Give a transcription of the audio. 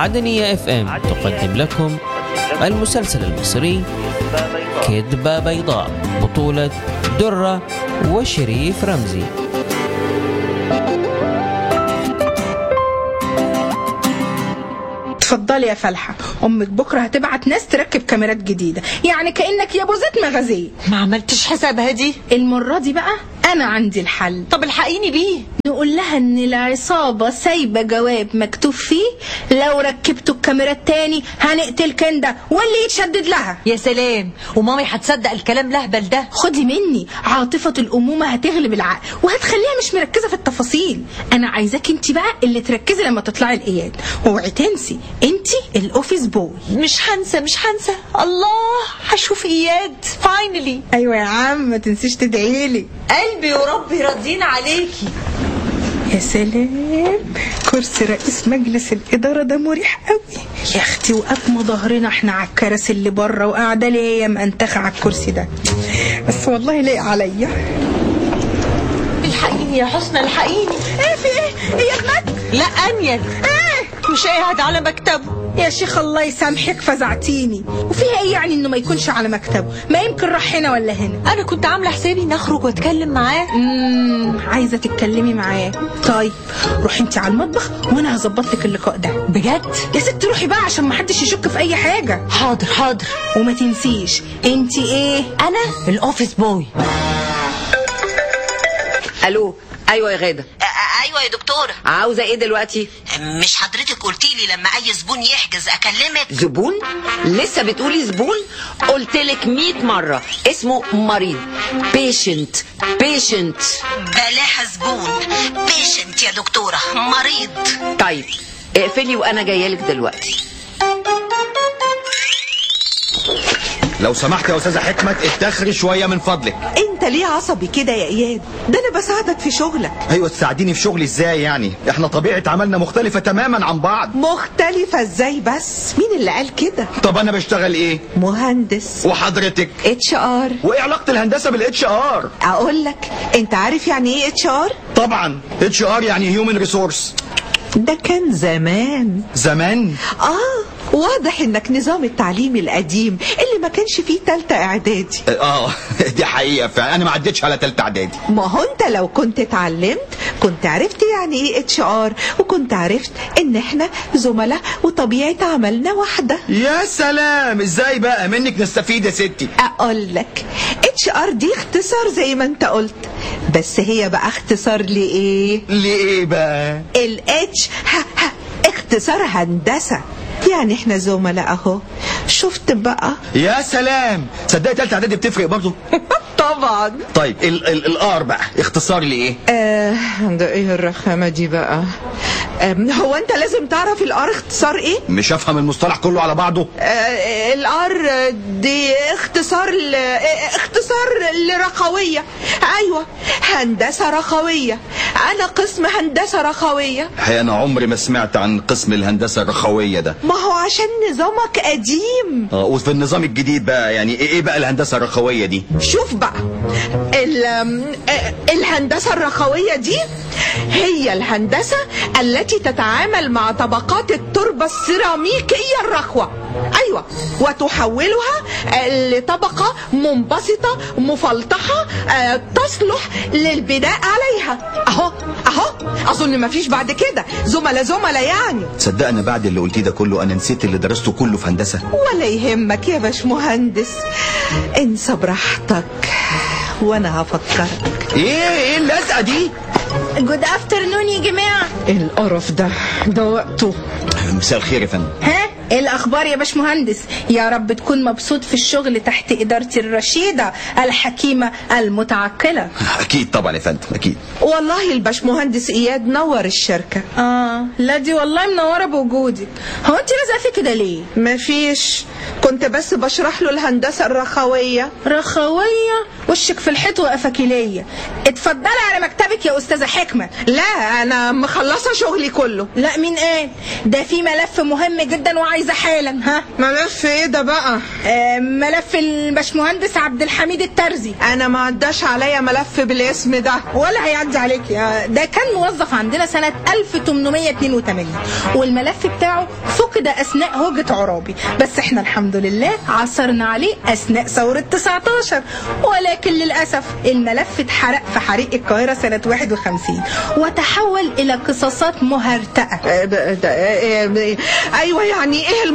عدنية اف ام تقدم لكم المسلسل المصري كذبة بيضاء بطولة درة وشريف رمزي اتفضلي يا فلحة أمك بكرة هتبعت ناس تركب كاميرات جديدة يعني كأنك يا بوزة مغازية ما عملتش حسابها دي المرة دي بقى أنا عندي الحل طب الحقيني بيه نقول لها ان العصابة سايبة جواب مكتوب فيه لو ركبتوا الكاميرات تاني هنقتل كندا واللي يتشدد لها يا سلام ومامي هتصدق الكلام الاهبل ده خدي مني عاطفة الأمومة هتغلب العقل وهتخليها مش مركزة في التفاصيل أنا عايزاك انت بقى اللي تركزي لما تطلعي الإياد واوعي تنسي انت الأوفيس بوي مش هنسى مش هنسى الله هشوف اياد فاينلي أيوة يا عم ما تنسيش تدعيلي قلبي وربي راضيين عليكي يا سلام كرسي رئيس مجلس الإدارة ده مريح قوي يا أختي وقفنا ظهرنا احنا على الكراسي اللي بره وقاعدة لي هي منتخة على الكرسي ده بس والله لايق عليا الحقيني يا حسنى الحقيني ايه في ايه؟ هي ابنك؟ لا انيل ايه؟ مش قاعد على مكتبه يا شيخ الله يسامحك فزعتيني وفيها ايه يعني انه ما يكونش على مكتبه ما يمكن راح هنا ولا هنا انا كنت عامله حسابي نخرج واتكلم معاه امم عايزه تتكلمي معاه طيب روحي انت على المطبخ وانا هظبط لك اللقاء ده بجد يا ست روحي بقى عشان ما حدش يشك في اي حاجه حاضر حاضر وما تنسيش انت ايه انا الاوفيس بوي الو ايوه يا غاده ايوه يا دكتوره عاوزه ايه دلوقتي مش حضرتك قلتي لي لما اي زبون يحجز اكلمك زبون لسه بتقولي زبون قلت لك 100 مره اسمه مريض بيشنت بيشنت بلاها زبون بيشنت يا دكتوره مريض طيب اقفلي وانا جايه لك دلوقتي لو سمحت يا استاذه حكمت اتخري شويه من فضلك انت ليه عصبي كده يا اياد ده انا بساعدك في شغلك ايوه تساعديني في شغلي ازاي يعني احنا طبيعه عملنا مختلفه تماما عن بعض مختلفة ازاي بس مين اللي قال كده طب انا بشتغل ايه مهندس وحضرتك اتش ار وايه علاقه الهندسه بالاتش ار اقول لك انت عارف يعني ايه اتش ار طبعا اتش ار يعني هيومن ريسورس ده كان زمان زمان اه واضح انك نظام التعليم القديم اللي ما كانش فيه تالتة اعدادي اه دي حقيقه فعلا انا ما عدتش على تالتة اعدادي ما هو انت لو كنت اتعلمت كنت عرفت يعني ايه اتش ار وكنت عرفت ان احنا زملاء وطبيعة عملنا واحدة يا سلام ازاي بقى منك نستفيد يا ستي اقول لك اتش ار دي اختصار زي ما انت قلت بس هي بقى اختصار لايه ليه بقى الاتش اختصار هندسة يعني احنا زملاء اهو شفت بقى يا سلام صدقي تالتة اعدادي بتفرق برضه طبعا طيب ال ال الار بقى اختصار لايه آه ده ايه الرخامة دي بقى آه هو انت لازم تعرف الار اختصار ايه مش افهم المصطلح كله على بعضه آه الار دي اختصار ل... آه، اختصار لرخوية ايوه هندسة رخوية انا قسم هندسة رخوية الحقيقه انا عمري ما سمعت عن قسم الهندسه الرخويه ده ما هو عشان نظامك قديم اه وفي النظام الجديد بقى يعني ايه إيه بقى الهندسه الرخويه دي شوف بقى ال... آه، الهندسة الرخوية دي هي الهندسة التي تتعامل مع طبقات التربة السيراميكية الرخوة أيوة وتحولها آه، لطبقة منبسطة مفلطحة آه، تصلح للبناء عليها أهو أهو أظن مفيش بعد كده زملاء زملاء يعني تصدق انا بعد اللي قلتيه ده كله انا نسيت اللي درسته كله في هندسه ولا يهمك يا باشمهندس انسى براحتك وانا هفكرك ايه ايه اللزقه دي جود افترنون يا جماعه القرف ده ده وقته مساء الخير يا فندم ها ايه الاخبار يا باشمهندس يا رب تكون مبسوط في الشغل تحت ادارتي الرشيده الحكيمه المتعقله اكيد طبعا يا فندم اكيد والله الباشمهندس اياد نور الشركة اه لا دي والله منوره بوجودك هو انت لازقه في كده ليه مفيش كنت بس بشرح له الهندسة الرخوية رخويه وشك في الحيط وقفك ليا اتفضلي على مكتبك يا استاذه حكمه لا انا مخلصه شغلي كله لا مين قال ده في ملف مهم جدا وعايزه حالا ها ملف ايه ده بقى آه ملف الباشمهندس عبد الحميد الترزي انا ما عداش عليا ملف بالاسم ده ولا هيعدي عليك يا ده كان موظف عندنا سنة 1882 والملف بتاعه فقد أثناء هوجة عرابي بس احنا الحمد لله عثرنا عليه أثناء ثورة 19 ولكن للأسف الملف اتحرق في حريق القاهرة سنة 51 وتحول إلى قصاصات مهرتقة آه، ب- ده- آه، آه، ايوه يعني ايه